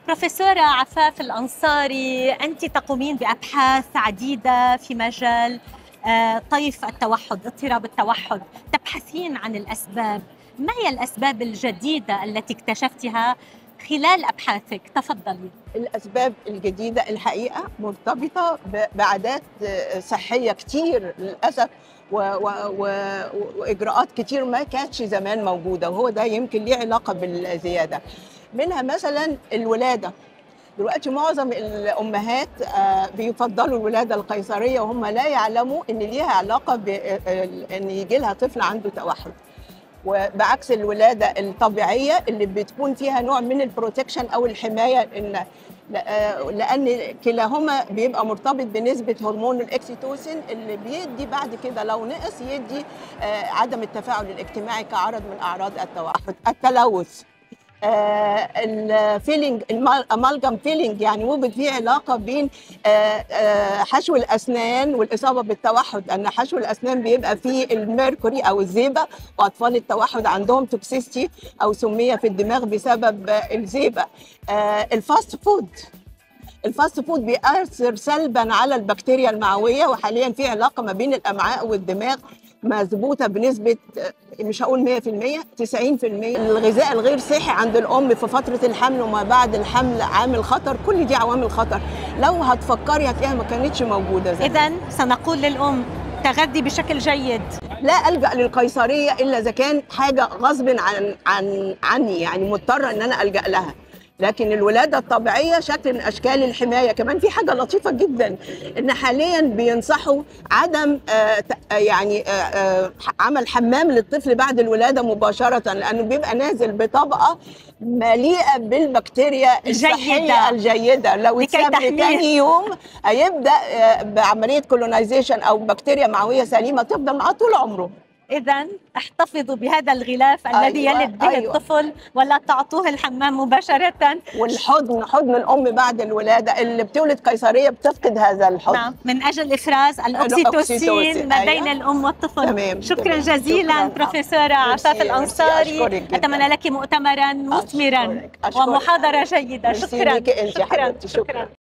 بروفيسورة عفاف الأنصاري أنت تقومين بأبحاث عديدة في مجال آه، طيف التوحد اضطراب التوحد تبحثين عن الأسباب ما هي الأسباب الجديدة التي اكتشفتها خلال أبحاثك تفضلي الأسباب الجديدة الحقيقة مرتبطة بعادات صحية كتير للأسف و و و وإجراءات كتير ما كانتش زمان موجودة وهو ده يمكن ليه علاقة بالزيادة منها مثلا الولادة دلوقتي معظم الامهات بيفضلوا الولاده القيصريه وهم لا يعلموا ان ليها علاقه بان يجي لها طفل عنده توحد وبعكس الولاده الطبيعيه اللي بتكون فيها نوع من البروتكشن او الحمايه ان لان كلاهما بيبقى مرتبط بنسبه هرمون الاكسيتوسين اللي بيدي بعد كده لو نقص يدي عدم التفاعل الاجتماعي كعرض من اعراض التوحد التلوث آه الفيلينج الامالجم فيلينج يعني وجد فيه علاقه بين آه آه حشو الاسنان والاصابه بالتوحد ان حشو الاسنان بيبقى فيه الميركوري او الزيبه واطفال التوحد عندهم توكسيستي او سميه في الدماغ بسبب الزيبه الفاست فود الفاست فود بيأثر سلبا على البكتيريا المعويه وحاليا في علاقه ما بين الامعاء والدماغ مظبوطه بنسبه مش هقول 100% 90% الغذاء الغير صحي عند الام في فتره الحمل وما بعد الحمل عامل خطر كل دي عوامل خطر لو هتفكري هتلاقيها ما كانتش موجوده اذا سنقول للام تغذي بشكل جيد لا الجا للقيصريه الا اذا كان حاجه غصب عن عن عني يعني مضطره ان انا الجا لها لكن الولاده الطبيعيه شكل من اشكال الحمايه كمان في حاجه لطيفه جدا ان حاليا بينصحوا عدم آه يعني آه عمل حمام للطفل بعد الولاده مباشره لانه بيبقى نازل بطبقه مليئه بالبكتيريا الصحيه الجيده لو اتساب تاني يوم هيبدا آه بعمليه كولونايزيشن او بكتيريا معويه سليمه تفضل معاه طول عمره إذا احتفظوا بهذا الغلاف أيوة الذي يلد به أيوة الطفل ولا تعطوه الحمام مباشرة والحضن حضن الأم بعد الولادة اللي بتولد قيصرية بتفقد هذا الحضن نعم من أجل إفراز الأكسيتوسين ما بين أيوة. الأم والطفل تمام. شكرا تمام. جزيلا شكرا. بروفيسورة عفاف الأنصاري أتمنى لك مؤتمرا مثمرا أشكرك. أشكرك. ومحاضرة جيدة شكرا شكرا شكرا, شكرا. شكرا.